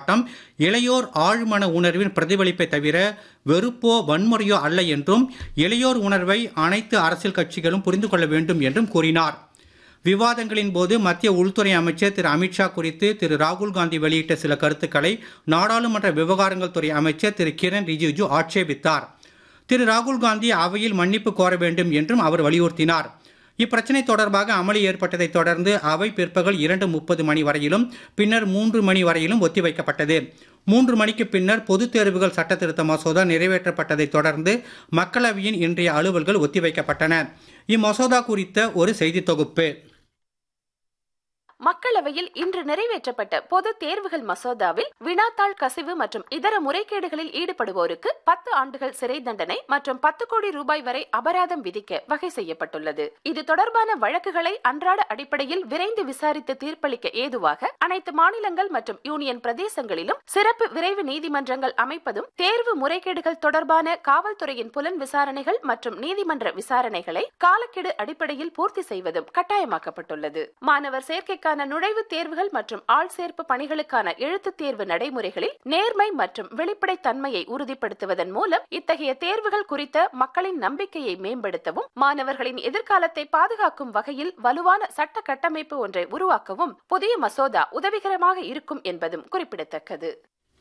போராட்டம் இளையோர் ஆழ்மன உணர்வின் பிரதிபலிப்பை தவிர வெறுப்போ வன்முறையோ அல்ல என்றும் இளையோர் உணர்வை அனைத்து அரசியல் கட்சிகளும் புரிந்து கொள்ள வேண்டும் என்றும் கூறினார் விவாதங்களின் போது மத்திய உள்துறை அமைச்சர் திரு அமித்ஷா குறித்து திரு ராகுல் காந்தி வெளியிட்ட சில கருத்துக்களை நாடாளுமன்ற விவகாரங்கள் துறை அமைச்சர் திரு கிரண் ரிஜிஜு ஆட்சேபித்தார் திரு ராகுல் காந்தி அவையில் மன்னிப்பு கோர வேண்டும் என்றும் அவர் வலியுறுத்தினார் இப்பிரச்சனை தொடர்பாக அமளி ஏற்பட்டதைத் தொடர்ந்து அவை பிற்பகல் இரண்டு முப்பது மணி வரையிலும் பின்னர் மூன்று மணி வரையிலும் ஒத்திவைக்கப்பட்டது மூன்று மணிக்கு பின்னர் பொதுத் தேர்வுகள் சட்ட திருத்த மசோதா நிறைவேற்றப்பட்டதைத் தொடர்ந்து மக்களவையின் இன்றைய அலுவல்கள் ஒத்திவைக்கப்பட்டன இம்மசோதா குறித்த ஒரு செய்தி தொகுப்பு மக்களவையில் இன்று நிறைவேற்றப்பட்ட பொது தேர்வுகள் மசோதாவில் வினாத்தாள் கசிவு மற்றும் இதர முறைகேடுகளில் ஈடுபடுவோருக்கு பத்து ஆண்டுகள் சிறை தண்டனை மற்றும் பத்து கோடி ரூபாய் வரை அபராதம் விதிக்க வகை செய்யப்பட்டுள்ளது இது தொடர்பான வழக்குகளை அன்றாட அடிப்படையில் விரைந்து விசாரித்து தீர்ப்பளிக்க ஏதுவாக அனைத்து மாநிலங்கள் மற்றும் யூனியன் பிரதேசங்களிலும் சிறப்பு விரைவு நீதிமன்றங்கள் அமைப்பதும் தேர்வு முறைகேடுகள் தொடர்பான காவல்துறையின் புலன் விசாரணைகள் மற்றும் நீதிமன்ற விசாரணைகளை காலக்கெடு அடிப்படையில் பூர்த்தி செய்வதும் கட்டாயமாக்கப்பட்டுள்ளது மாணவர் சேர்க்கைக்கான நுழைவுத் தேர்வுகள் மற்றும் ஆள் சேர்ப்பு பணிகளுக்கான எழுத்துத் தேர்வு நடைமுறைகளில் நேர்மை மற்றும் வெளிப்படைத் தன்மையை உறுதிப்படுத்துவதன் மூலம் இத்தகைய தேர்வுகள் குறித்த மக்களின் நம்பிக்கையை மேம்படுத்தவும் மாணவர்களின் எதிர்காலத்தை பாதுகாக்கும் வகையில் வலுவான சட்ட கட்டமைப்பு ஒன்றை உருவாக்கவும் புதிய மசோதா உதவிகரமாக இருக்கும் என்பதும் குறிப்பிடத்தக்கது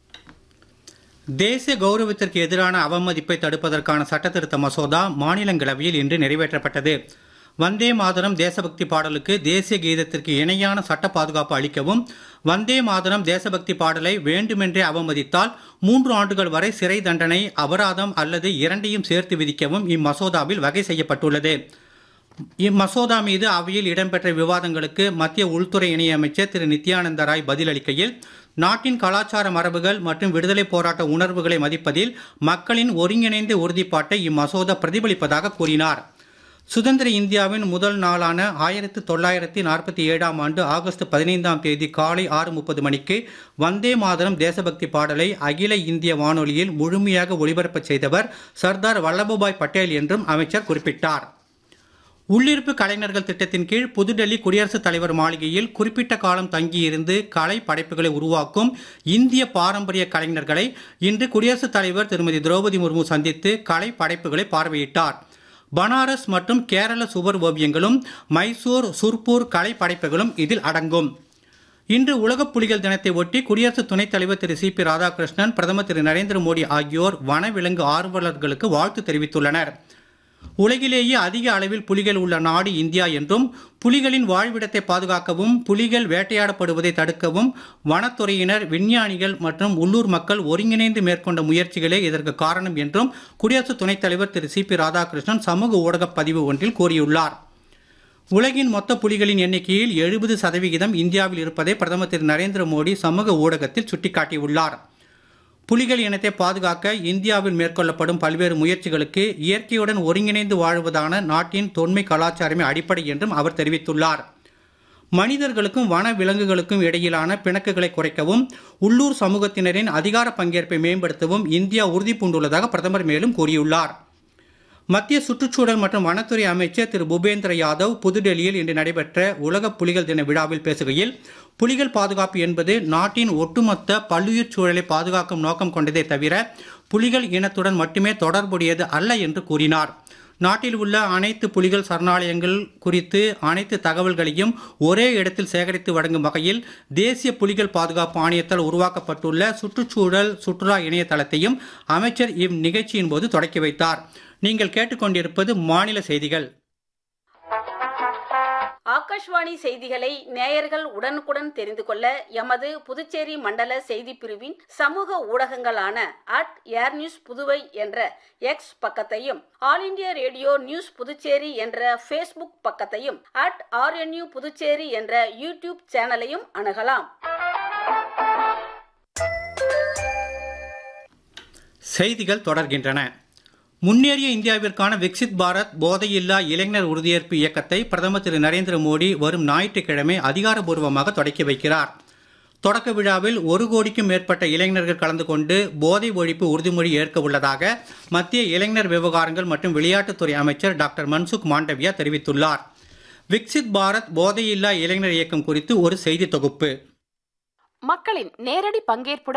தேசிய கௌரவத்திற்கு எதிரான அவமதிப்பை தடுப்பதற்கான சட்டத்திருத்த மசோதா மாநிலங்களவையில் இன்று நிறைவேற்றப்பட்டது வந்தே மாதரம் தேசபக்தி பாடலுக்கு தேசிய கீதத்திற்கு இணையான சட்ட பாதுகாப்பு அளிக்கவும் வந்தே மாதரம் தேசபக்தி பாடலை வேண்டுமென்றே அவமதித்தால் மூன்று ஆண்டுகள் வரை சிறை தண்டனை அபராதம் அல்லது இரண்டையும் சேர்த்து விதிக்கவும் இம்மசோதாவில் வகை செய்யப்பட்டுள்ளது இம்மசோதா மீது அவையில் இடம்பெற்ற விவாதங்களுக்கு மத்திய உள்துறை இணையமைச்சர் திரு நித்யானந்த ராய் பதிலளிக்கையில் நாட்டின் கலாச்சார மரபுகள் மற்றும் விடுதலை போராட்ட உணர்வுகளை மதிப்பதில் மக்களின் ஒருங்கிணைந்த உறுதிப்பாட்டை இம்மசோதா பிரதிபலிப்பதாக கூறினார் சுதந்திர இந்தியாவின் முதல் நாளான ஆயிரத்தி தொள்ளாயிரத்தி நாற்பத்தி ஏழாம் ஆண்டு ஆகஸ்ட் பதினைந்தாம் தேதி காலை ஆறு முப்பது மணிக்கு வந்தே மாதரம் தேசபக்தி பாடலை அகில இந்திய வானொலியில் முழுமையாக ஒளிபரப்பச் செய்தவர் சர்தார் வல்லபபாய் பட்டேல் என்றும் அமைச்சர் குறிப்பிட்டார் உள்ளிருப்பு கலைஞர்கள் திட்டத்தின் கீழ் புதுடெல்லி குடியரசுத் தலைவர் மாளிகையில் குறிப்பிட்ட காலம் தங்கியிருந்து கலை படைப்புகளை உருவாக்கும் இந்திய பாரம்பரிய கலைஞர்களை இன்று குடியரசுத் தலைவர் திருமதி திரௌபதி முர்மு சந்தித்து கலை படைப்புகளை பார்வையிட்டார் பனாரஸ் மற்றும் கேரள சுவர் ஓவியங்களும் மைசூர் சுர்பூர் கலை படைப்புகளும் இதில் அடங்கும் இன்று உலக புலிகள் தினத்தை ஒட்டி குடியரசு துணைத் தலைவர் திரு சி பி ராதாகிருஷ்ணன் பிரதமர் திரு நரேந்திர மோடி ஆகியோர் வனவிலங்கு ஆர்வலர்களுக்கு வாழ்த்து தெரிவித்துள்ளனர் உலகிலேயே அதிக அளவில் புலிகள் உள்ள நாடு இந்தியா என்றும் புலிகளின் வாழ்விடத்தை பாதுகாக்கவும் புலிகள் வேட்டையாடப்படுவதை தடுக்கவும் வனத்துறையினர் விஞ்ஞானிகள் மற்றும் உள்ளூர் மக்கள் ஒருங்கிணைந்து மேற்கொண்ட முயற்சிகளே இதற்கு காரணம் என்றும் குடியரசு துணைத் தலைவர் திரு சி பி ராதாகிருஷ்ணன் சமூக ஊடகப் பதிவு ஒன்றில் கூறியுள்ளார் உலகின் மொத்த புலிகளின் எண்ணிக்கையில் எழுபது சதவிகிதம் இந்தியாவில் இருப்பதை பிரதமர் திரு நரேந்திர மோடி சமூக ஊடகத்தில் சுட்டிக்காட்டியுள்ளார் புலிகள் இனத்தை பாதுகாக்க இந்தியாவில் மேற்கொள்ளப்படும் பல்வேறு முயற்சிகளுக்கு இயற்கையுடன் ஒருங்கிணைந்து வாழ்வதான நாட்டின் தொன்மை கலாச்சாரமே அடிப்படை என்றும் அவர் தெரிவித்துள்ளார் மனிதர்களுக்கும் வன விலங்குகளுக்கும் இடையிலான பிணக்குகளை குறைக்கவும் உள்ளூர் சமூகத்தினரின் அதிகார பங்கேற்பை மேம்படுத்தவும் இந்தியா உறுதி பூண்டுள்ளதாக பிரதமர் மேலும் கூறியுள்ளார் மத்திய சுற்றுச்சூழல் மற்றும் வனத்துறை அமைச்சர் திரு பூபேந்திர யாதவ் புதுடெல்லியில் இன்று நடைபெற்ற உலக புலிகள் தின விழாவில் பேசுகையில் புலிகள் பாதுகாப்பு என்பது நாட்டின் ஒட்டுமொத்த பல்லுயிர் சூழலை பாதுகாக்கும் நோக்கம் கொண்டதே தவிர புலிகள் இனத்துடன் மட்டுமே தொடர்புடையது அல்ல என்று கூறினார் நாட்டில் உள்ள அனைத்து புலிகள் சரணாலயங்கள் குறித்து அனைத்து தகவல்களையும் ஒரே இடத்தில் சேகரித்து வழங்கும் வகையில் தேசிய புலிகள் பாதுகாப்பு ஆணையத்தால் உருவாக்கப்பட்டுள்ள சுற்றுச்சூழல் சுற்றுலா இணையதளத்தையும் அமைச்சர் இந்நிகழ்ச்சியின் போது தொடக்கி வைத்தார் நீங்கள் கேட்டுக்கொண்டிருப்பது மாநில செய்திகள் ஆகாஷ்வாணி செய்திகளை நேயர்கள் உடனுக்குடன் தெரிந்து கொள்ள எமது புதுச்சேரி மண்டல செய்தி பிரிவின் சமூக ஊடகங்களான அட் ஏர் நியூஸ் புதுவை என்ற எக்ஸ் பக்கத்தையும் All India Radio News Puducherry என்ற ஃபேஸ்புக் பக்கத்தையும் அட் ஆர்என்யூ புதுச்சேரி என்ற யூடியூப் சேனலையும் அணுகலாம் செய்திகள் தொடர்கின்றன முன்னேறிய இந்தியாவிற்கான விக்சித் பாரத் போதையில்லா இளைஞர் உறுதியேற்பு இயக்கத்தை பிரதமர் திரு நரேந்திர மோடி வரும் ஞாயிற்றுக்கிழமை அதிகாரப்பூர்வமாக தொடக்கி வைக்கிறார் தொடக்க விழாவில் ஒரு கோடிக்கும் மேற்பட்ட இளைஞர்கள் கலந்து கொண்டு போதை ஒழிப்பு உறுதிமொழி ஏற்க உள்ளதாக மத்திய இளைஞர் விவகாரங்கள் மற்றும் விளையாட்டுத்துறை அமைச்சர் டாக்டர் மன்சுக் மாண்டவியா தெரிவித்துள்ளார் விக்சித் பாரத் போதையில்லா இளைஞர் இயக்கம் குறித்து ஒரு செய்தி தொகுப்பு மக்களின் நேரடி பங்கேற்புடன்